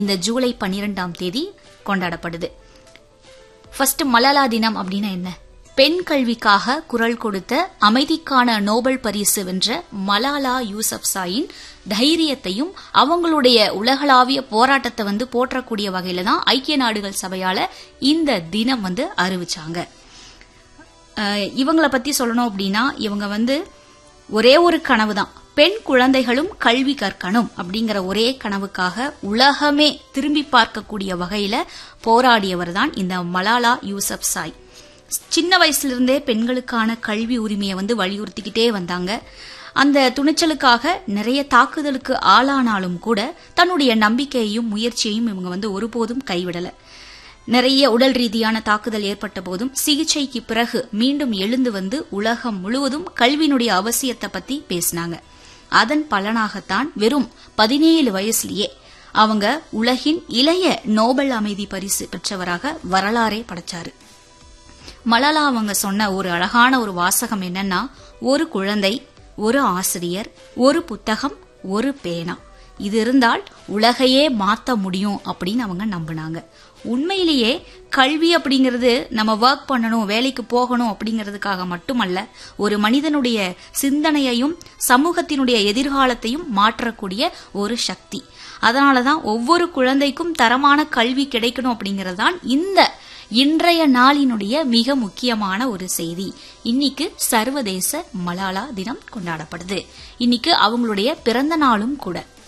இந்த ஜூலை பன்னிரெண்டாம் தேதி கொண்டாடப்படுது ஃபர்ஸ்ட் மலாலா தினம் அப்படின்னா என்ன பெண் கல்விக்காக குரல் கொடுத்த அமைதிக்கான நோபல் பரிசு வென்ற மலாலா யூசப்சாயின் தைரியத்தையும் அவங்களுடைய உலகளாவிய போராட்டத்தை வந்து போற்றக்கூடிய வகையில தான் ஐக்கிய நாடுகள் சபையால இந்த தினம் வந்து அறிவிச்சாங்க அஹ் இவங்கள பத்தி சொல்லணும் அப்படின்னா இவங்க வந்து ஒரே ஒரு கனவு தான் பெண் குழந்தைகளும் கல்வி கற்கணும் அப்படிங்கிற ஒரே கனவுக்காக உலகமே திரும்பி பார்க்கக்கூடிய வகையில போராடியவர் தான் இந்த மலாலா யூசப் சாய் சின்ன வயசுல இருந்தே பெண்களுக்கான கல்வி உரிமையை வந்து வலியுறுத்திக்கிட்டே வந்தாங்க அந்த துணிச்சலுக்காக நிறைய தாக்குதலுக்கு ஆளானாலும் கூட தன்னுடைய நம்பிக்கையையும் முயற்சியையும் இவங்க வந்து ஒருபோதும் கைவிடல நிறைய உடல் ரீதியான தாக்குதல் ஏற்பட்ட போதும் சிகிச்சைக்கு பிறகு மீண்டும் எழுந்து வந்து உலகம் முழுவதும் கல்வியினுடைய அவசியத்தை பத்தி பேசினாங்க அதன் பலனாகத்தான் வெறும் பதினேழு வயசுலயே அவங்க உலகின் இளைய நோபல் அமைதி பரிசு பெற்றவராக வரலாறே படைச்சாரு மலாலா அவங்க சொன்ன ஒரு அழகான ஒரு வாசகம் என்னன்னா ஒரு குழந்தை ஒரு ஆசிரியர் ஒரு புத்தகம் ஒரு பேனா இது இருந்தால் உலகையே மாத்த முடியும் அப்படின்னு அவங்க நம்பினாங்க உண்மையிலேயே கல்வி அப்படிங்கிறது நம்ம ஒர்க் பண்ணணும் வேலைக்கு போகணும் அப்படிங்கிறதுக்காக மட்டுமல்ல ஒரு மனிதனுடைய சிந்தனையையும் சமூகத்தினுடைய எதிர்காலத்தையும் மாற்றக்கூடிய ஒரு சக்தி அதனாலதான் ஒவ்வொரு குழந்தைக்கும் தரமான கல்வி கிடைக்கணும் அப்படிங்கறதுதான் இந்த இன்றைய நாளினுடைய மிக முக்கியமான ஒரு செய்தி இன்னைக்கு சர்வதேச மலாலா தினம் கொண்டாடப்படுது இன்னைக்கு அவங்களுடைய பிறந்த நாளும் கூட